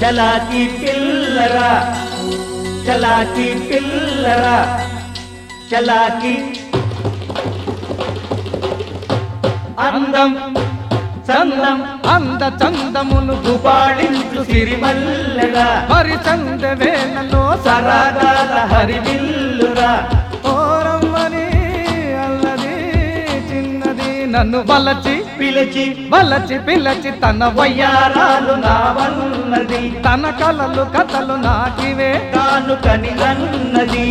చలాకి పిల్లరా చలాకి పిల్లరా చలాకి అందం చందం అంద చందములు గుబాళించు సిరిమల్లెరా మరి చంద వేలలో సరాగాల హరివిల్లురా ఓరమ్మని అల్లది చిన్నది నన్ను వలచి పిలిచి వలచి పిలచి తన వయ్యారాలు వయ్యారాలు నావన్నది తన కలలు కథలు నాకివే కానుకని అన్నది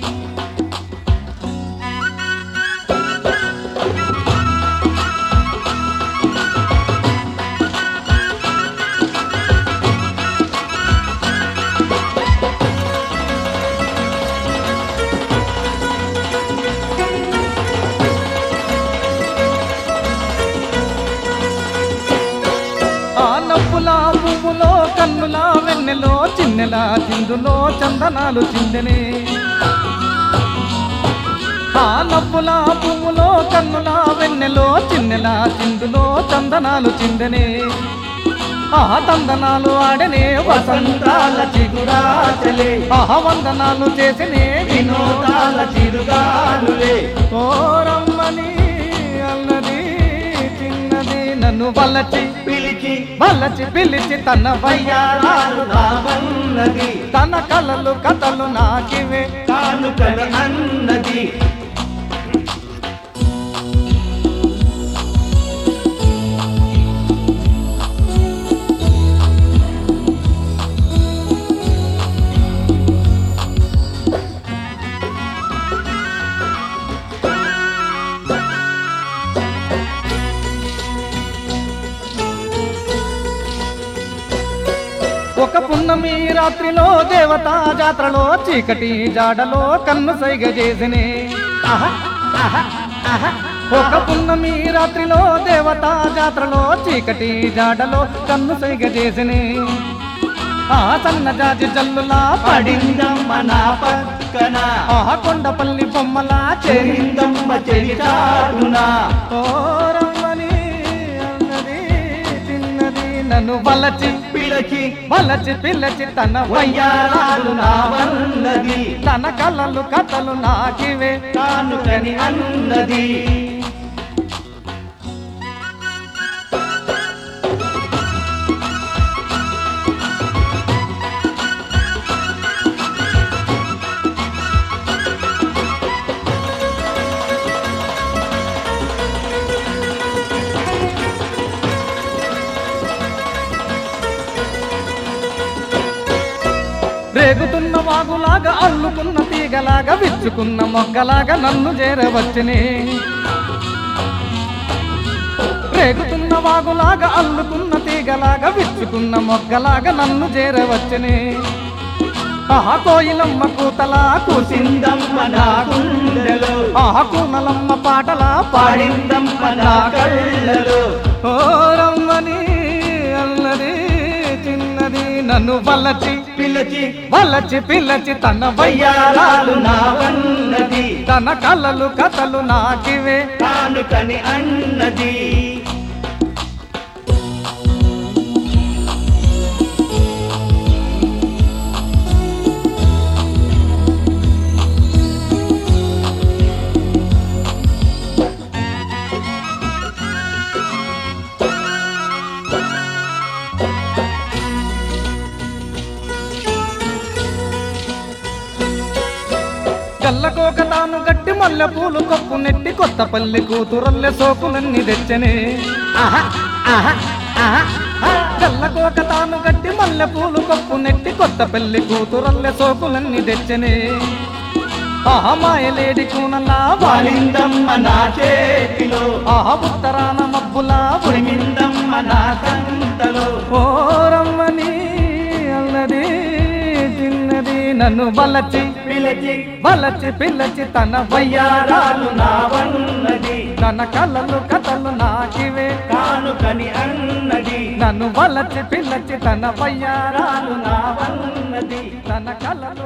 ఆ నవ్వుల పువ్వులో కన్నుల వెన్నెలో చిన్నెల చిందులో చందనాలు చిందెనే ఆ నవ్వుల పువ్వులో కన్నుల వెన్నెలో చిన్నెల చిందులో చందనాలు చిందెనే ఆ తందనాలు ఆడనే వసంతాల చిగురాచలే ఆహ వందనాలు చేసినే వినోదాల చిరుగాలులే ఓ రమ్మని అన్నది చిన్నది నన్ను వలచి పిలిచి వలచి పిలిచి తన వయ్యారాలు వయ్యారాలు నావన్నది తన కలలు కథలు నాకివే కానుకని అన్నది ఒక పున్నమి రాత్రిలో దేవతా జాత్రలో చీకటి జాడలో కన్ను సైగ చేసినే ఆహా, ఆహా, ఆహా. ఒక పున్నమి రాత్రిలో దేవతా జాత్రలో చీకటి జాడలో కన్ను సైగ చేసినే ఆ సన్న జాజి జల్లులా పడి పడిందమ్మ నా పక్కన ఆ కొండపల్లి బొమ్మలా చేరి చెరిందమ్మ చెరిచాడునా ఓ రమ్మని అన్నది చిన్నది నన్ను వలచి పిలచి వలచి పిల్లచి తన వయ్యారాలు నావన్నది తన కలలు కథలు నాకివే కానుకని అన్నది రేగుతున్న వాగులాగా అల్లుకున్న తీగలాగా విచ్చుకున్న మొగ్గలాగా నన్ను చేరవచ్చనే రేగుతున్న వాగులాగా అల్లుకున్న తీగలాగా విచ్చుకున్న మొగ్గలాగా నన్ను చేరవచ్చనే ఆహా కోయిలమ్మ కూతలా కూసి కూసిందమ్మ నా గుండెలో ఆహా కూనలమ్మ పాటలా పాడి పాడిందమ్మ నా కళ్ళలో ఓ రమ్మని అల్లది చిన్నది నన్ను వలచి పిలచి వలచి పిల్లచి తన వయ్యారాలు వయ్యారాలు నావన్నది తన కలలు కథలు నాకివే కానుకని అన్నది గల్లకోక తాను గట్టి మల్లె పూలు కప్పు నెట్టి కొత్త పల్లి కూతురల్లె సోకులన్నీ తెచ్చనే ఆహా ఆహా ఆహా గల్లకోక తాను గట్టి మల్లె పూలు కప్పు నెట్టి కొత్త పల్లి కూతురల్లె సోకులన్నీ తెచ్చనే ఆహా మాయలేడి కూనలా వాలి వాలిందమ్మ నా చేతిలో ఆహా ఉత్తరాన మబ్బులా ఉరిమి ఉరిమిందమ్మ నా కంతలో ఓ రమ్మని అల్లది చిన్నది నన్ను వలచి పిలచి వలచి పిల్లచి తన వయ్యారాలు వయ్యారాలు నావన్నది తన కలలు కథలు నాకివే కానుకని అన్నది నన్ను వలచి పిల్లచి తన వయ్యారాలు నావన్నది తన కలలు